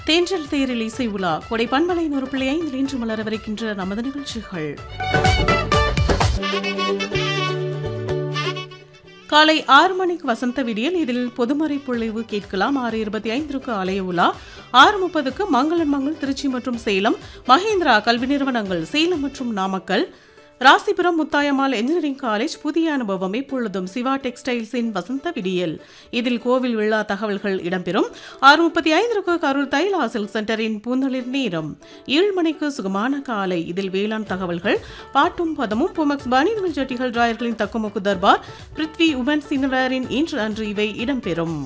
தேன்றல் தேரில் இசை உலா கொடை பண்பலை நூறு பிள்ளை ஐந்தில் இன்று மலரவிருக்கின்ற நமது நிகழ்ச்சிகள் காலை ஆறு மணிக்கு வசந்த விடியல் இதில் பொதுமறை பொழிவு கேட்கலாம் ஆறு இருபத்தி ஐந்திற்கு ஆலய உலா ஆறு முப்பதுக்கு மங்களன் மங்கள் திருச்சி மற்றும் சேலம் மகேந்திரா கல்வி நிறுவனங்கள் சேலம் மற்றும் நாமக்கல் ராசிபுரம் முத்தாயம்மாள் என்ஜினியரிங் காலேஜ் புதிய அனுபவம் இப்பொழுதும் சிவா டெக்ஸ்டைல்ஸின் வசந்த விடியல் இதில் கோவில் விழா தகவல்கள் இடம்பெறும் ஆறு முப்பத்தி ஐந்திற்கு கரூர் தைலா சில்க் சென்டரின் பூந்தளிர் நேரம் ஏழு மணிக்கு சுகமான காலை இதில் வேளாண் தகவல்கள் பாட்டும் பதமும் புமக்ஸ் பனியன்கள் ஜட்டிகள் டிராயர்களின் தக்குமுக்கு தர்பார் பிருத்வி உமன் சினவரின் இன்று அன்று இவை இடம்பெறும்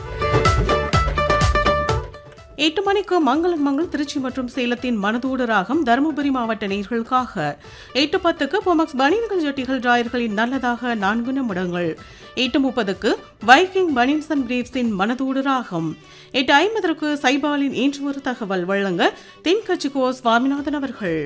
எட்டு மணிக்கு மங்களன் மங்கள் திருச்சி மற்றும் சேலத்தின் மனதோடு ராகம் தருமபுரி மாவட்ட நேர்களுக்காக எட்டு பத்துக்கு பொமக்ஸ் பனியன்கள் ஜட்டிகள் டிராயர்களின் நல்லதாக நான்கு நிமிடங்கள் எட்டு முப்பதுக்கு வைக்கிங் பனின்சன் பிரீவ்ஸின் மனதோடு ராகம் எட்டு ஐம்பதற்கு சைபாலின் இன்று ஒரு தகவல் வழங்க தென்கட்சிக்கோ சுவாமிநாதன் அவர்கள்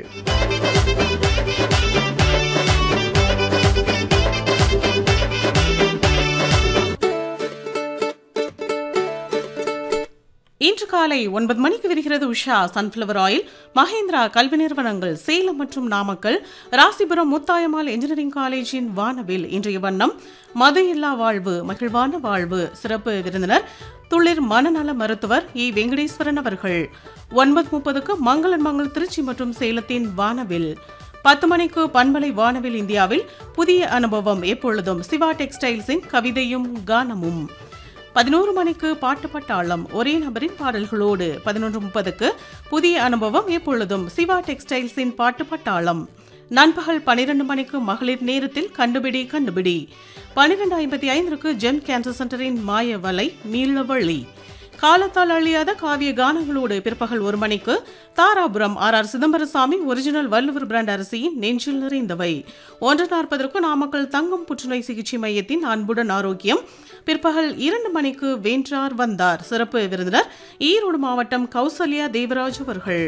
இன்று காலை ஒன்பது மணிக்கு விரிகிறது உஷா சன்ஃப்ளவர் ஆயில் மகேந்திரா கல்வி நிறுவனங்கள் சேலம் மற்றும் நாமக்கல் ராசிபுரம் முத்தாயம்மாள் என்ஜினியரிங் காலேஜின் வானவில் இன்றைய வண்ணம் மது இல்லா வாழ்வு மகிழ்வான வாழ்வு சிறப்பு விருந்தினர் துளிர் மனநல மருத்துவர் இ வெங்கடேஸ்வரன் அவர்கள் ஒன்பது முப்பதுக்கு மங்களன் மங்கள் திருச்சி மற்றும் சேலத்தின் வானவில் பத்து மணிக்கு பண்பலை வானவில் இந்தியாவில் புதிய அனுபவம் எப்பொழுதும் சிவா டெக்ஸ்டைல்ஸின் கவிதையும் கானமும் பதினோரு மணிக்கு பாட்டு பட்டாளம் ஒரே நபரின் பாடல்களோடு பதினொன்று முப்பதுக்கு புதிய அனுபவம் எப்பொழுதும் சிவா டெக்ஸ்டைல்ஸின் பாட்டு பட்டாளம் நண்பகல் பனிரெண்டு மணிக்கு மகளிர் நேரத்தில் கண்டுபிடி கண்டுபிடி பனிரெண்டு ஐம்பத்தி ஐந்திற்கு ஜெம் கேன்சர் சென்டரின் மாய வலை மீளவழி காலத்தால் அழியாத காவிய கானங்களோடு பிற்பகல் ஒரு மணிக்கு Dharapuram R R Chidambarasamy original Valluvar brand அரிசியின் நெஞ்சில் நிறைந்தவை ஒன்று நாற்பதற்கு நாமக்கல் தங்கம் புற்றுநோய் சிகிச்சை மையத்தின் அன்புடன் ஆரோக்கியம் பிற்பகல் இரண்டு மணிக்கு வென்றார் வந்தார் சிறப்பு விருந்தினர் ஈரோடு மாவட்டம் கௌசல்யா தேவராஜ் அவர்கள்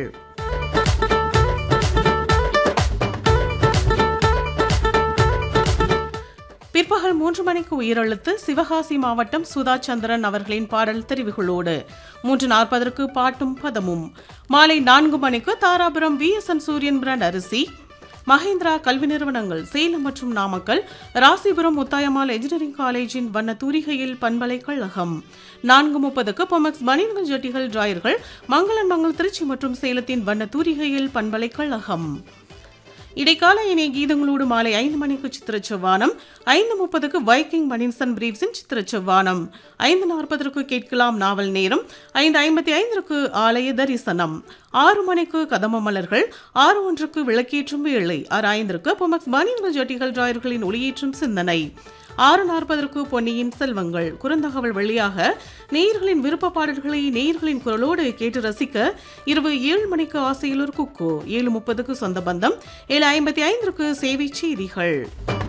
பிற்பகல் மூன்று மணிக்கு உயிரெழுத்து சிவகாசி மாவட்டம் சுதா சந்திரன் அவர்களின் பாடல் தெரிவுகளோடு மூன்று நாற்பதற்கு பாட்டும் பதமும் மாலை நான்கு மணிக்கு தாராபுரம் வி எஸ் என் சூரியன் பிராண்ட் அரிசி மகேந்திரா கல்வி நிறுவனங்கள் சேலம் மற்றும் நாமக்கல் ராசிபுரம் முத்தாயம்மாள் என்ஜினியரிங் காலேஜின் வண்ண தூரிகையில் பண்பலைக்கழகம் நான்கு முப்பதுக்கு பொமக்ஸ் பனியன்கள் ஜட்டிகள் டிராயர்கள் மங்களன் மங்கள் திருச்சி மற்றும் சேலத்தின் வண்ண தூரிகையில் பண்பலைக்கழகம் இடைக்கால இணைய கீதங்களோடு மாலை ஐந்து மணிக்கு சித்திர செவ்வானம் ஐந்து முப்பதுக்கு வைக்கிங் மணின்சன் பிரீவ்ஸின் சித்திர செவ்வானம் ஐந்து நாற்பதற்கு கேட்கலாம் நாவல் நேரம் ஐந்து ஐம்பத்தி ஐந்திற்கு ஆலய தரிசனம் ஆறு மணிக்கு கதம மலர்கள் ஆறு ஒன்றுக்கு விளக்கேற்றும் வேளை ஆறு ஐந்திற்கு பொமக்ஸ் பானியன்கள் ஜட்டிகள் டிராயர்களின் ஒளியேற்றும் சிந்தனை ஆறு நாற்பதற்கு பொன்னியின் செல்வங்கள் குறுந்தகவல் வழியாக நேயர்களின் விருப்ப பாடல்களை நேயர்களின் குரலோடு கேட்டு ரசிக்க இரவு ஏழு மணிக்கு ஆசையில் ஒரு குக்கு ஏழு முப்பதுக்கு சொந்த பந்தம் ஏழு ஐம்பத்தி ஐந்திற்கு சேவை செய்திகள்